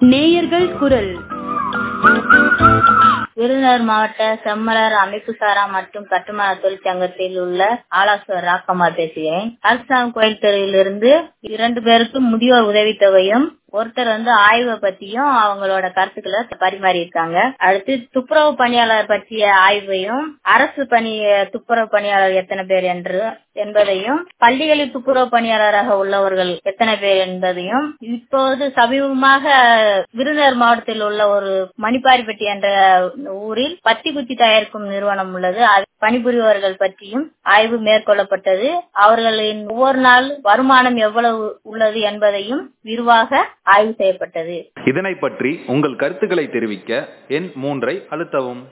நேயர்கள் குரல் விருதுநகர் மாவட்ட செம்மலர் அமைப்பு சாரா மற்றும் கட்டுமான தொழிற்சங்கத்தில் உள்ள ஆலோசகர் ராக்கம்மாள் பேசுகிறேன் அரசாங்க கோயில் தெருவிலிருந்து இரண்டு பேருக்கு முதியோர் உதவித்தொகையும் ஒருத்தர் வந்து ஆய்வை பத்தியும் அவங்களோட கருத்துக்களை பரிமாறி இருக்காங்க அடுத்து துப்புரவு பணியாளர் பற்றிய ஆய்வையும் அரசு பணி துப்புரவு பணியாளர் எத்தனை பேர் என்று என்பதையும் பள்ளிகளில் துப்புரவு பணியாளராக உள்ளவர்கள் எத்தனை பேர் என்பதையும் இப்போது சமீபமாக விருதுநகர் மாவட்டத்தில் உள்ள ஒரு மணிப்பாரிப்பட்டி என்ற ஊரில் பத்தி குச்சி தயாரிக்கும் நிறுவனம் உள்ளது அது பணிபுரிபவர்கள் பற்றியும் ஆய்வு மேற்கொள்ளப்பட்டது அவர்களின் ஒவ்வொரு நாள் வருமானம் எவ்வளவு உள்ளது என்பதையும் விரிவாக ஆய்வு செய்யப்பட்டது இதனை பற்றி உங்கள் கருத்துக்களை தெரிவிக்க எண் மூன்றை அழுத்தவும்